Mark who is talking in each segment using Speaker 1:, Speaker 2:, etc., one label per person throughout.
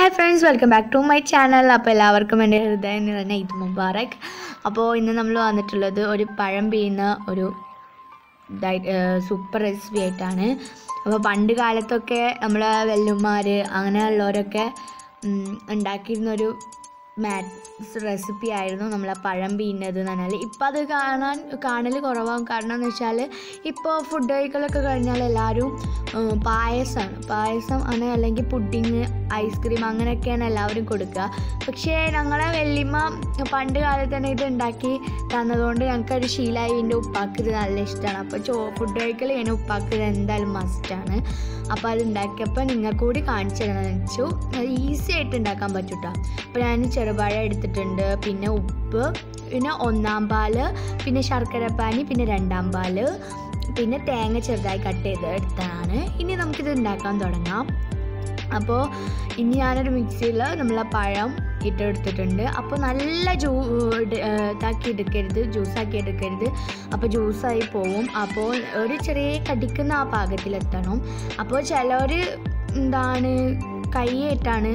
Speaker 1: hi friends welcome back to my channel അപ്പോൾ എല്ലാവർക്കും എൻ്റെ ഹൃദയം നിറഞ്ഞ ഇത് മുബാറക് അപ്പോൾ ഇന്ന് നമ്മൾ വന്നിട്ടുള്ളത് ഒരു പഴം പെയ്യുന്ന ഒരു സൂപ്പർ റെസിപ്പി ആയിട്ടാണ് അപ്പോൾ പണ്ട് കാലത്തൊക്കെ നമ്മളെ വെല്ലുമാർ അങ്ങനെയുള്ളവരൊക്കെ ഉം, ഉണ്ടാക്കിയിരുന്നൊരു മാത്സ് റെസിപ്പി ആയിരുന്നു നമ്മളെ പഴം പീയുന്നത് എന്ന് പറഞ്ഞാൽ ഇപ്പം അത് കാണാൻ കാണൽ കുറവാകും കാരണം എന്ന് വെച്ചാൽ ഇപ്പോൾ ഫുഡ് കഴിക്കലൊക്കെ കഴിഞ്ഞാൽ എല്ലാവരും ഉം, പായസമാണ് പായസം അങ്ങനെ അല്ലെങ്കിൽ പുഡിങ് ഐസ്ക്രീം അങ്ങനെയൊക്കെയാണ് എല്ലാവരും കൊടുക്കുക പക്ഷേ ഞങ്ങളെ വെല്ലിമ്മ പണ്ട് കാലത്ത് തന്നെ ഇത് ഉണ്ടാക്കി തന്നതുകൊണ്ട് ഞങ്ങൾക്കൊരു ശീലമായി എൻ്റെ ഉപ്പാക്ക് ഇത് നല്ല ഇഷ്ടമാണ് അപ്പോൾ ചോ ഫുഡ് കഴിക്കൽ കഴിഞ്ഞാൽ ഉപ്പാക്ക് ഇത് എന്തായാലും മസ്റ്റാണ് അപ്പോൾ അത് ഉണ്ടാക്കിയപ്പോൾ നിങ്ങൾക്ക് കൂടി കാണിച്ചു തരണമെന്ന് വെച്ചു ഈസി ആയിട്ട് ഉണ്ടാക്കാൻ പറ്റും കേട്ടോ അപ്പോൾ ഞാൻ ചെറുപഴം എടുത്തിട്ടുണ്ട് പിന്നെ ഉപ്പ് പിന്നെ ഒന്നാം പാല് പിന്നെ ശർക്കരപ്പാനി പിന്നെ രണ്ടാം പാല് പിന്നെ തേങ്ങ ചെറുതായി കട്ട് ചെയ്ത് എടുത്തതാണ് ഇനി നമുക്കിത് ഉണ്ടാക്കാൻ തുടങ്ങാം അപ്പോൾ ഇനി ഞാനൊരു മിക്സിയിൽ നമ്മളെ പഴം ഇട്ടെടുത്തിട്ടുണ്ട് അപ്പോൾ നല്ല ജ്യൂ ഇട്- ഏർ ഇതാക്കി എടുക്കരുത് ജ്യൂസാക്കി എടുക്കരുത് അപ്പോൾ ജ്യൂസായി പോവും അപ്പോൾ ഒരു ചെറിയ കടിക്കുന്ന ആ പാകത്തിലെത്തണം അപ്പോൾ ചിലർ എന്താണ് കൈയായിട്ടാണ്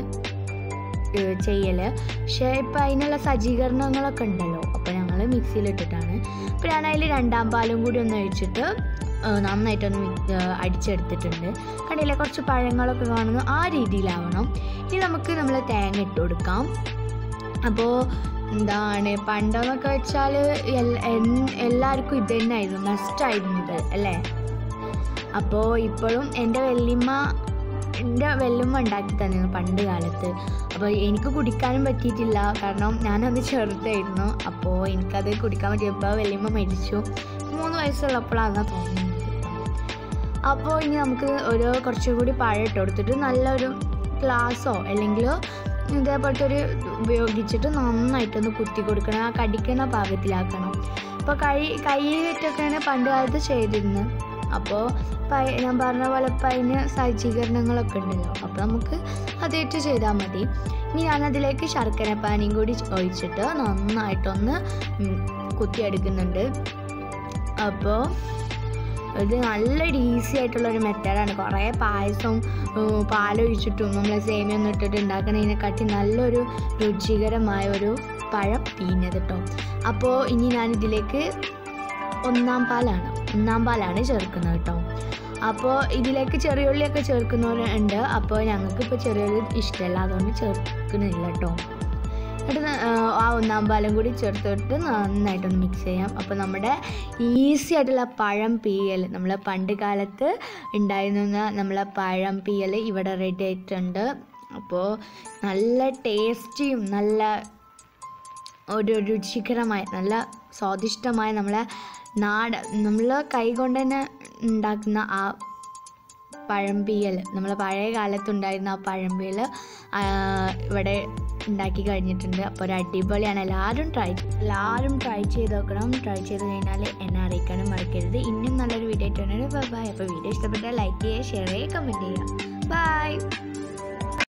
Speaker 1: ചെയ്യൽ പക്ഷേ ഇപ്പം അതിനുള്ള സജ്ജീകരണങ്ങളൊക്കെ ഉണ്ടല്ലോ അപ്പോൾ ഞങ്ങൾ മിക്സിയിലിട്ടിട്ടാണ് അപ്പോൾ ഞാൻ അതിൽ രണ്ടാം പാലും കൂടി ഒന്ന് ഒഴിച്ചിട്ട് ഏഹ് നന്നായിട്ടൊന്ന് മിക്സ് ഏഹ് അടിച്ചെടുത്തിട്ടുണ്ട് കണ്ടില്ലേ കുറച്ച് പഴങ്ങളൊക്കെ കാണുന്നു ആ രീതിയിലാവണം ഇനി നമുക്ക് നമ്മൾ തേങ്ങ ഇട്ട് കൊടുക്കാം അപ്പോൾ എന്താണ് പണ്ടെന്നൊക്കെ വെച്ചാൽ എല്ലാവർക്കും ഇത് തന്നെയായിരുന്നു മസ്റ്റായിരുന്നു ഇത് അല്ലേ അപ്പോൾ ഇപ്പോഴും എൻ്റെ വല്യമ്മ എൻ്റെ വെല്ലുമ്മ ഉണ്ടാക്കി തന്നിരുന്നു പണ്ട് കാലത്ത് അപ്പോൾ എനിക്ക് കുടിക്കാനും പറ്റിയിട്ടില്ല കാരണം ഞാനത് ചെറുതായിരുന്നു അപ്പോൾ എനിക്കത് കുടിക്കാൻ പറ്റിയപ്പോൾ വല്യമ്മ മരിച്ചു മൂന്ന് വയസ്സുള്ളപ്പോഴാണ് തോന്നുന്നത് അപ്പോൾ ഇനി നമുക്ക് ഒരു കുറച്ചും കൂടി പഴം ഇട്ട് കൊടുത്തിട്ട് നല്ലൊരു ഗ്ലാസ്സോ അല്ലെങ്കിൽ ഇതേപോലത്തെ ഒരു ഉപയോഗിച്ചിട്ട് നന്നായിട്ടൊന്ന് കുത്തി കൊടുക്കണം ആ കടിക്കുന്ന പാകത്തിലാക്കണം അപ്പോൾ കൈ കൈയിട്ടൊക്കെയാണ് പണ്ട് കാലത്ത് ചെയ്തിരുന്നത് അപ്പോൾ പ- ഞാൻ പറഞ്ഞ പോലെ ഇപ്പം അതിന് സജ്ജീകരണങ്ങളൊക്കെ ഉണ്ടല്ലോ അപ്പോൾ നമുക്ക് അതേറ്റ് ചെയ്താൽ മതി ഇനി ഞാനതിലേക്ക് ശർക്കര പാനിയും കൂടി ഒഴിച്ചിട്ട് നന്നായിട്ടൊന്ന് ഉം, കുത്തിയെടുക്കുന്നുണ്ട് അപ്പോൾ ഇത് നല്ലൊരു ഈസി ആയിട്ടുള്ള ഒരു മെത്തേഡാണ് കുറേ പായസം ഉം, പാലൊഴിച്ചിട്ടും നമ്മൾ സേമിയ ഒന്നും ഇട്ടിട്ട് ഉണ്ടാക്കുന്നതിനെക്കാട്ടി നല്ലൊരു രുചികരമായ ഒരു പഴം പീഞ്ഞത് കേട്ടോ അപ്പോൾ ഇനി ഞാനിതിലേക്ക് ഒന്നാം പാലാണ് ഒന്നാം പാലാണ് ചേർക്കുന്നത് കേട്ടോ അപ്പോൾ ഇതിലേക്ക് ചെറിയുള്ളിയൊക്കെ ചേർക്കുന്നവരുണ്ട് അപ്പോൾ ഞങ്ങൾക്ക് ഇപ്പോൾ ചെറിയുള്ളി ഇഷ്ടമല്ല അതുകൊണ്ട് ചേർക്കുന്നില്ല കേട്ടോ എന്നിട്ട് ന- ആ, ആ ഒന്നാം പാലും കൂടി ചേർത്തിട്ട് നന്നായിട്ടൊന്ന് മിക്സ് ചെയ്യാം അപ്പോൾ നമ്മുടെ ഈസി ആയിട്ടുള്ള പഴം പീയൽ നമ്മൾ പണ്ട് കാലത്ത് ഉണ്ടായിരുന്ന നമ്മളെ പഴം പീയൽ ഇവിടെ റെഡി ആയിട്ടുണ്ട് അപ്പോൾ നല്ല ടേസ്റ്റിയും നല്ല ഒരു രുചികരമായ നല്ല സ്വാദിഷ്ടമായ നമ്മളെ നാട് നമ്മൾ കൈകൊണ്ട് തന്നെ ഉണ്ടാക്കുന്ന ആ പഴംപിയൽ നമ്മൾ പഴയ കാലത്തുണ്ടായിരുന്ന ആ പഴംപിയൽ ഇവിടെ ഉണ്ടാക്കി കഴിഞ്ഞിട്ടുണ്ട് അപ്പോൾ ഒരു അടിപൊളിയാണ് എല്ലാവരും ട്രൈ എല്ലാവരും ട്രൈ ചെയ്ത് നോക്കണം ട്രൈ ചെയ്ത് കഴിഞ്ഞാൽ എന്നെ അറിയിക്കാനും മറക്കരുത് ഇനിയും നല്ലൊരു വീഡിയോ ആയിട്ടാണ് ബൈ അപ്പോൾ വീഡിയോ ഇഷ്ടപ്പെട്ടാൽ ലൈക്ക് ചെയ്യുക ഷെയർ ചെയ്യുക കമൻറ്റ് ചെയ്യുക ബൈ